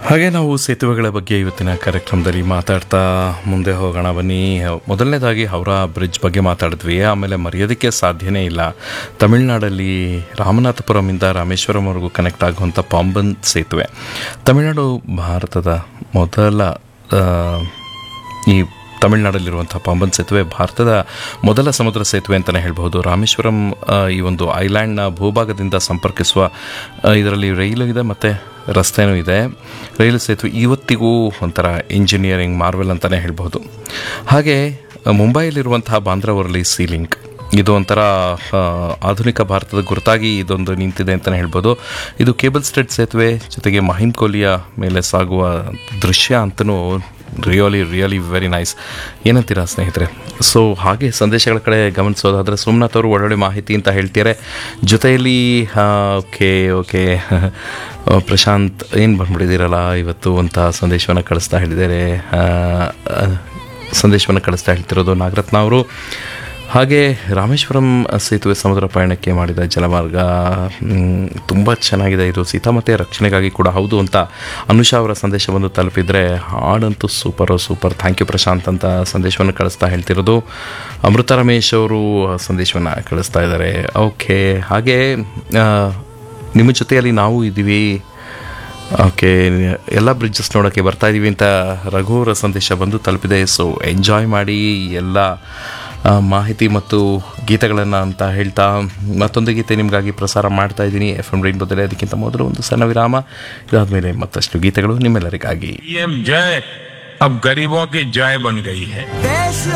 ಹಾಗೆ ನಾವು ಸೇತುವೆಗಳ ಬಗ್ಗೆ ಇವತ್ತಿನ ಕಾರ್ಯಕ್ರಮದಲ್ಲಿ ಮಾತಾಡ್ತಾ ಮುಂದೆ ಹೋಗೋಣ ಬನ್ನಿ ಮೊದಲನೇದಾಗಿ ಹೌರಾ ಬ್ರಿಡ್ಜ್ ಬಗ್ಗೆ ಮಾತಾಡಿದ್ವಿ ಆಮೇಲೆ ಮರೆಯೋದಕ್ಕೆ ಸಾಧ್ಯನೇ ಇಲ್ಲ ತಮಿಳುನಾಡಲ್ಲಿ ರಾಮನಾಥಪುರಮಿಂದ ರಾಮೇಶ್ವರಂವರೆಗೂ ಕನೆಕ್ಟ್ ಆಗುವಂಥ ಪಾಂಬನ್ ಸೇತುವೆ ತಮಿಳುನಾಡು ಭಾರತದ ಮೊದಲ ಆ, ಈ ತಮಿಳುನಾಡಲ್ಲಿರುವಂಥ ಪಾಂಬನ್ ಸೇತುವೆ ಭಾರತದ ಮೊದಲ ಸಮುದ್ರ ಸೇತುವೆ ಅಂತಲೇ ಹೇಳ್ಬಹುದು ರಾಮೇಶ್ವರಂ ಆ, ಈ ಒಂದು ಐಲ್ಯಾಂಡ್ನ ಭೂಭಾಗದಿಂದ ಸಂಪರ್ಕಿಸುವ ಆ, ಇದರಲ್ಲಿ ರೈಲು ಇದೆ ಮತ್ತು ರಸ್ತೆನೂ ಇದೆ ರೈಲು ಸೇತುವೆ ಇವತ್ತಿಗೂ ಒಂಥರ ಇಂಜಿನಿಯರಿಂಗ್ ಮಾರ್ವೆಲ್ ಅಂತಲೇ ಹೇಳ್ಬಹುದು ಹಾಗೆ ಆ, ಮುಂಬೈಯಲ್ಲಿರುವಂತಹ ಬಾಂದ್ರಾವರ್ಲಿ ಸೀಲಿಂಕ್ ಇದು ಒಂಥರ ಆ, ಆಧುನಿಕ ಭಾರತದ ಗುರುತಾಗಿ ಇದೊಂದು ನಿಂತಿದೆ ಅಂತಲೇ ಹೇಳ್ಬೋದು ಇದು ಕೇಬಲ್ ಸ್ಟೆಡ್ ಸೇತುವೆ ಜೊತೆಗೆ ಮಹಿಮ್ ಕೊಹ್ಲಿಯ ಮೇಲೆ ಸಾಗುವ ದೃಶ್ಯ ಅಂತಲೂ ರಿಯಲಿ ರಿಯಲಿ ವೆರಿ ನೈಸ್ ಏನಂತೀರಾ ಸ್ನೇಹಿತರೆ ಸೊ ಹಾಗೆ ಸಂದೇಶಗಳ ಕಡೆ ಗಮನಿಸೋದಾದರೆ ಸೋಮನಾಥ್ ಅವರು ಒಳ್ಳೊಳ್ಳೆ ಮಾಹಿತಿ ಅಂತ ಹೇಳ್ತಾರೆ ಜೊತೆಯಲ್ಲಿ ಓಕೆ ಓಕೆ ಪ್ರಶಾಂತ್ ಏನು ಬಂದ್ಬಿಟ್ಟಿದ್ದೀರಲ್ಲ ಇವತ್ತು ಅಂತ ಸಂದೇಶವನ್ನು ಕಳಿಸ್ತಾ ಹೇಳಿದ್ದಾರೆ ಆ, ಆ, ಸಂದೇಶವನ್ನು ಕಳಿಸ್ತಾ ಹೇಳ್ತಿರೋದು ನಾಗರತ್ನ ಅವರು ಹಾಗೆ ರಾಮೇಶ್ವರಂ ಸೇತುವೆ ಸಮುದ್ರ ಪಯಣಕ್ಕೆ ಮಾಡಿದ ಜಲಮಾರ್ಗ ತುಂಬ ಚೆನ್ನಾಗಿದೆ ಇದು ಸೀತಾಮತೆಯ ರಕ್ಷಣೆಗಾಗಿ ಕೂಡ ಹೌದು ಅಂತ ಅನುಷಾ ಅವರ ಸಂದೇಶ ಬಂದು ತಲುಪಿದರೆ ಹಾಡಂತೂ super super thank you Prashant ಅಂತ ಸಂದೇಶವನ್ನು ಕಳಿಸ್ತಾ ಹೇಳ್ತಿರೋದು ಅಮೃತ ರಮೇಶ್ ಅವರು ಸಂದೇಶವನ್ನು ಕಳಿಸ್ತಾ ಇದ್ದಾರೆ ಓಕೆ ಹಾಗೆ ಆ, ನಿಮ್ಮ ಜೊತೆಯಲ್ಲಿ ನಾವು ಇದ್ದೀವಿ ಓಕೆ ಎಲ್ಲ ಬ್ರಿಡ್ಜಸ್ ನೋಡೋಕ್ಕೆ ಬರ್ತಾ ಇದ್ದೀವಿ ಅಂತ ರಘುವರ ಸಂದೇಶ ಬಂದು ತಲುಪಿದೆ ಸೊ ಎಂಜಾಯ್ ಮಾಡಿ ಎಲ್ಲ ಆ, ಮಾಹಿತಿ ಮತ್ತು ಗೀತೆಗಳನ್ನು ಅಂತ ಹೇಳ್ತಾ ಮತ್ತೊಂದು ಗೀತೆ ನಿಮಗಾಗಿ ಪ್ರಸಾರ ಮಾಡ್ತಾ ಇದ್ದೀನಿ ಎಫ್ ಎಮ್ ರೈನ್ ಬದಲೇ ಅದಕ್ಕಿಂತ ಮೊದಲು ಒಂದು ಸಣ್ಣ ವಿರಾಮ ಇದಾದಮೇಲೆ ಮತ್ತಷ್ಟು ಗೀತೆಗಳು ನಿಮ್ಮೆಲ್ಲರಿಗಾಗಿ पीएम जय अब गरीबों की जय बन गई है देश